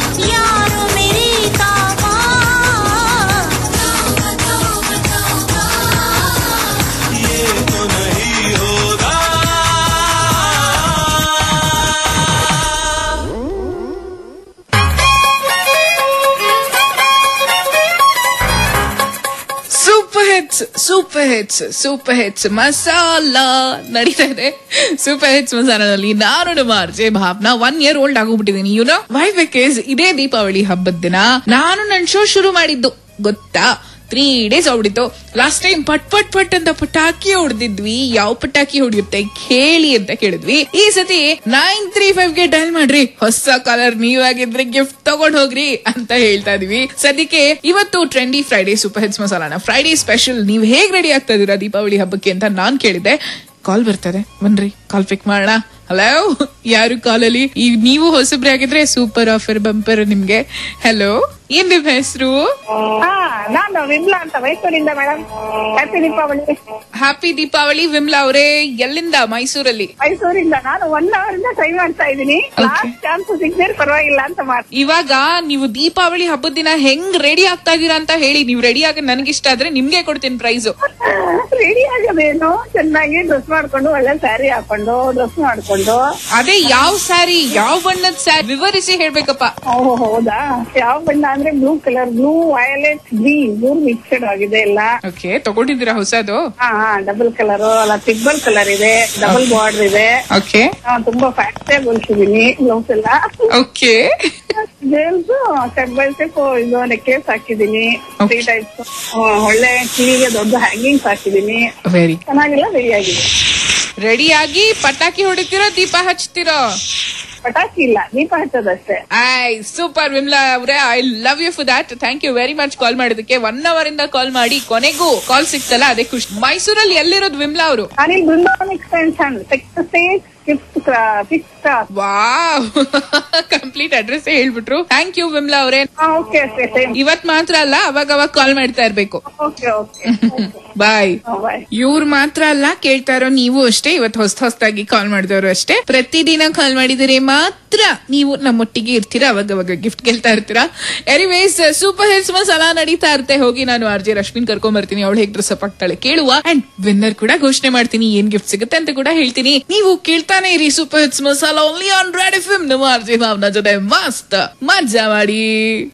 यारो मेरी ताबा ये तो नहीं होगा super hits super hits super hits masala ನಡೀತಾ ಇದೆ ಸೂಪರ್ ಹಿಟ್ಸ್ ಮಸಾಲದಲ್ಲಿ ನಾನು ನಮ್ಮ R J Bhavana one year old ಆಗೋಗ್ಬಿಟ್ಟಿದ್ದೀನಿ ಯುನೋ ವೈ ಬಿಕಾಸ್ ಇದೇ ದೀಪಾವಳಿ ಹಬ್ಬದ ದಿನ ನಾನು ನನ್ ಶೋ ಶುರು ಮಾಡಿದ್ದು ಗೊತ್ತಾ ತ್ರೀ ಡೇಸ್ ಹೋಗ್ಬಿಟ್ಟಿತ್ತು ಲಾಸ್ಟ್ ಟೈಮ್ ಪಟ್ ಪಟ್ ಪಟ್ ಅಂತ ಪಟಾಕಿ ಹೊಡೆದಿದ್ವಿ ಯಾವ ಪಟಾಕಿ ಹೊಡೆಯುತ್ತೆ ಕೇಳಿ ಅಂತ ಕೇಳಿದ್ವಿ ಈ ಸತಿ ನೈನ್ ತ್ರೀ ಫೈವ್ ಗೆ ಡೈಲ್ ಮಾಡ್ರಿ ಹೊಸ ಕಲರ್ ನೀವಾಗಿದ್ರೆ ಗಿಫ್ಟ್ ತಗೊಂಡ್ ಹೋಗ್ರಿ ಅಂತ ಹೇಳ್ತಾ ಇದೀವಿ ಸದ್ಯಕ್ಕೆ ಇವತ್ತು ಟ್ರೆಂಡಿ ಫ್ರೈಡೆ ಸೂಪರ್ ಹಿಟ್ಸ್ ಮಸಾಲಾನ ಫ್ರೈಡೆ ಸ್ಪೆಷಲ್ ನೀವು ಹೇಗ್ ರೆಡಿ ಆಗ್ತಾ ಇದೀರಾ ದೀಪಾವಳಿ ಹಬ್ಬಕ್ಕೆ ಅಂತ ನಾನ್ ಕೇಳಿದ್ದೆ ಕಾಲ್ ಬರ್ತದೆ ಬನ್ರಿ ಕಾಲ್ ಪಿಕ್ ಮಾಡೋಣ ಹಲೋ ಯಾರು ಕಾಲಲ್ಲಿ ಈ ನೀವು ಹೊಸಬ್ರೆ ಆಗಿದ್ರೆ ಸೂಪರ್ ಆಫರ್ ಬಂಪರ್ ನಿಮ್ಗೆ ಹಲೋ ಏನ್ ನಿಮ್ ಹೆಸರು ಹಾ ನಾನು ವಿಮ್ಲಾ ಅಂತ ಮೈಸೂರಿಂದ madam happy Deepavali happy Deepavali Vimla ಅವರೇ ಎಲ್ಲಿಂದ ಮೈಸೂರಲ್ಲಿ ಮೈಸೂರಿಂದ ನಾನು ಒನ್ ಅವರ್ ಇಂದ ಟ್ರೈ ಮಾಡ್ತಾ ಇದ್ದೀನಿ ಲಾಸ್ಟ್ ಚಾನ್ಸ್ ಸಿಗ್ದೇ ಪರವಾಗಿಲ್ಲ ಅಂತ ಮಾಡ್ತೀನಿ ಇವಾಗ ನೀವು ದೀಪಾವಳಿ ಹಬ್ಬದ ದಿನ ಹೆಂಗ್ ರೆಡಿ ಆಗ್ತಾ ಇದೀರಾ ಅಂತ ಹೇಳಿ ನೀವು ರೆಡಿ ಆಗ ನನ್ಗಿಷ್ಟ ಆದ್ರೆ ನಿಮ್ಗೆ ಕೊಡ್ತೀನಿ ಪ್ರೈಸ್ ರೆಡಿ ಆಗೋದೇನು ಚೆನ್ನಾಗಿ ಡ್ರೆಸ್ ಮಾಡ್ಕೊಂಡು ಒಳ್ಳೆ ಸ್ಯಾರಿ ಹಾಕೊಂಡು ಡ್ರೆಸ್ ಮಾಡ್ಕೊಂಡು ಅದೇ ಯಾವ ಸ್ಯಾರಿ ಯಾವ ಬಣ್ಣದ ಸ್ಯಾರಿ ವಿವರಿಸಿ ಹೇಳ್ಬೇಕಪ್ಪ ಓಹೋ ಹೌದಾ ಯಾವ ಬಣ್ಣ ಅಂದ್ರೆ blue colour blue violet green ಮೂರು ಮಿಕ್ಸ್ಡ್ ಆಗಿದೆ ಎಲ್ಲ ಓಕೆ ತಗೊಂಡಿದ್ದೀರಾ ಹೊಸದು ಹಾ ಹಾ ಡಬಲ್ ಕಲರ್ ಅಲ್ಲ ಟ್ರಿಬಲ್ ಕಲರ್ ಇದೆ ಡಬಲ್ ಬಾರ್ಡರ್ ಇದೆ ಓಕೆ ಹಾ, ತುಂಬಾ ಫ್ಯಾಕ್ಟೇ ಹೊಲ್ಸಿದೀನಿ ಬ್ಲೌಸ್ ಎಲ್ಲ ಓಕೆ ಜೇಮ್ಸ್ ಸ್ಟೆಪ್ ಬೈ ಸ್ಟೆಪ್ ಇದು ನೆಕ್ಲೆಸ್ ಹಾಕಿದೀನಿ ತ್ರೀ Okay. ಟೈಪ್ಸ್ ಒಳ್ಳೆ ಕಿವಿಗೆ ದೊಡ್ಡ ಹ್ಯಾಂಗಿಂಗ್ಸ್ ಹಾಕಿದೀನಿ ವೆರಿ ಚೆನ್ನಾಗಿಲ್ಲ ರೆಡಿ ಆಗಿದೆ ರೆಡಿ ಆಗಿ ಪಟಾಕಿ ಹೊಡಿತೀರೋ ದೀಪ ಹಚ್ತೀರೋ ಪಟಾಕಿ ಇಲ್ಲ ದೀಪ ಹಚ್ಚೋದಷ್ಟೇ ಐ ಸೂಪರ್ ವಿಮ್ಲಾ ಅವ್ರೆ I love you for that thank you very much call ಮಾಡೋದಕ್ಕೆ ಒನ್ ಅವರ್ ಇಂದ ಕಾಲ್ ಮಾಡಿ ಕೊನೆಗೂ ಕಾಲ್ ಸಿಕ್ತಲ್ಲ ಅದೇ ಖುಷಿ ಮೈಸೂರಲ್ಲಿ ಎಲ್ಲಿರೋದು ವಿಮ್ಲಾ ಅವರು ನಾನಿಲ್ಲಿ Brindavan extension six stage fifth six cross wow complete address ಹೇಳ್ಬಿಟ್ರು ಥ್ಯಾಂಕ್ ಯು ವಿಮ್ಲಾ ಅವರೇ ಓಕೆ ಓಕೆ ಸೇಮ್ ಇವತ್ ಮಾತ್ರ ಅಲ್ಲ ಅವಾಗ ಅವಾಗ ಕಾಲ್ ಮಾಡ್ತಾ ಇರ್ಬೇಕು ಓಕೆ ಓಕೆ ಬಾಯ್ ಬಾಯ್ ಇವ್ರು ಮಾತ್ರ ಅಲ್ಲ ಕೇಳ್ತಾ ಇರೋ ನೀವು ಅಷ್ಟೇ ಇವತ್ತು ಹೊಸ ಹೊಸದಾಗಿ ಕಾಲ್ ಮಾಡಿದವರು ಅಷ್ಟೇ ಪ್ರತಿದಿನ ಕಾಲ್ ಮಾಡಿದರೆ ಮಾತ್ರ ನೀವು ನಮ್ಮೊಟ್ಟಿಗೆ ಇರ್ತೀರಾ ಅವಾಗ ಅವಾಗ ಗಿಫ್ಟ್ ಗೆಲ್ತಾ ಇರ್ತೀರಾ ಎನಿವೇಸ್ ಸೂಪರ್ ಹಿಟ್ಸ್ ಮಸಾಲ ನಡೀತಾ ಇರುತ್ತೆ ಹೋಗಿ ನಾನು ಆರ್ ಜೆ ರಶ್ಮಿನ್ ಕರ್ಕೊಂಡ್ ಬರ್ತೀನಿ ಅವಳು ಹೇಗ್ ಡ್ರೆಸ್ ಅಪ್ ಆಗ್ತಾಳೆ ಕೇಳುವ ಅಂಡ್ ವಿನ್ನರ್ ಕೂಡ ಘೋಷಣೆ ಮಾಡ್ತೀನಿ ಏನ್ ಗಿಫ್ಟ್ ಸಿಗುತ್ತೆ ಅಂತ ಕೂಡ ಹೇಳ್ತೀನಿ ನೀವು ಕೇಳ್ತಾನೆ ಇರಿ super hits masala only on red F ನಮ್ಮ ಆರ್ ಜೆ ಭಾವನಾ ಜೊತೆ ಮಸ್ತ್ ಮಜಾ ಮಾಡಿ